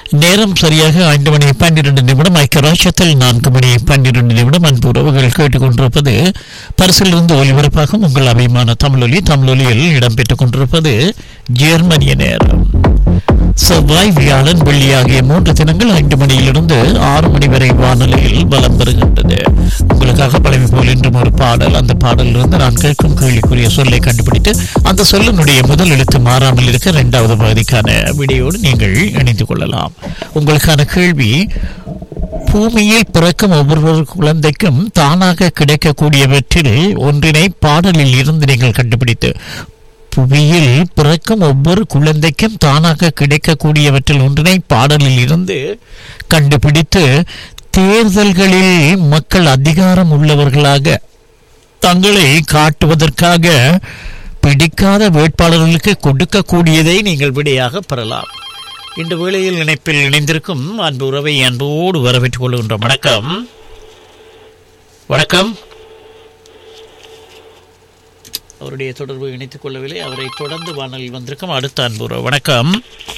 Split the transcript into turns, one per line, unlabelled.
நேரம் சரியாக ஐந்து மணி பன்னிரண்டு நிமிடம் ஐக்கியராட்சத்தில் நான்கு மணி பன்னிரண்டு நிமிடம் அன்பு உறவுகள் கேட்டுக்கொண்டிருப்பது பரிசிலிருந்து ஒலிபரப்பாகும் உங்கள் அபிமான தமிழொலி தமிழொலியில் இடம்பெற்றுக் கொண்டிருப்பது ஜெர்மனிய நேரம் செவ்வாய் வியாழன் வெள்ளி ஆகிய மூன்று தினங்கள் ஐந்து மணியிலிருந்து ஆறு மணி வரை வானொலியில் பலம் பெறுகின்றது உங்களுக்காக பழமை போல் இன்றும் ஒரு பாடல் அந்த பாடலிலிருந்து நான் கேட்கும் கேள்விக்குரிய சொல்லை கண்டுபிடித்து அந்த சொல்லினுடைய முதல் எழுத்து மாறாமல் இருக்க இரண்டாவது பகுதிக்கான விடையோடு நீங்கள் இணைந்து கொள்ளலாம் உங்களுக்கான கேள்வி பூமியில் பிறக்கும் ஒவ்வொரு குழந்தைக்கும் தானாக கிடைக்கக்கூடியவற்றில் ஒன்றினை பாடலில் இருந்து நீங்கள் கண்டுபிடித்து புவியில் பிறக்கும் ஒவ்வொரு குழந்தைக்கும் தானாக கிடைக்கக்கூடியவற்றில் ஒன்றினை பாடலில் இருந்து கண்டுபிடித்து தேர்தல்களில் மக்கள் அதிகாரம் உள்ளவர்களாக தங்களை காட்டுவதற்காக பிடிக்காத வேட்பாளர்களுக்கு கொடுக்கக்கூடியதை நீங்கள் விடையாக பெறலாம் இந்த வேளையில் இணைப்பில் இணைந்திருக்கும் அன்பு உறவை அன்போடு வரவேற்றுக் கொள்கின்ற வணக்கம் வணக்கம் அவருடைய தொடர்பு இணைத்துக் கொள்ளவில்லை அவரை தொடர்ந்து வானலில் வந்திருக்கும் அடுத்த அன்பு உறவு வணக்கம்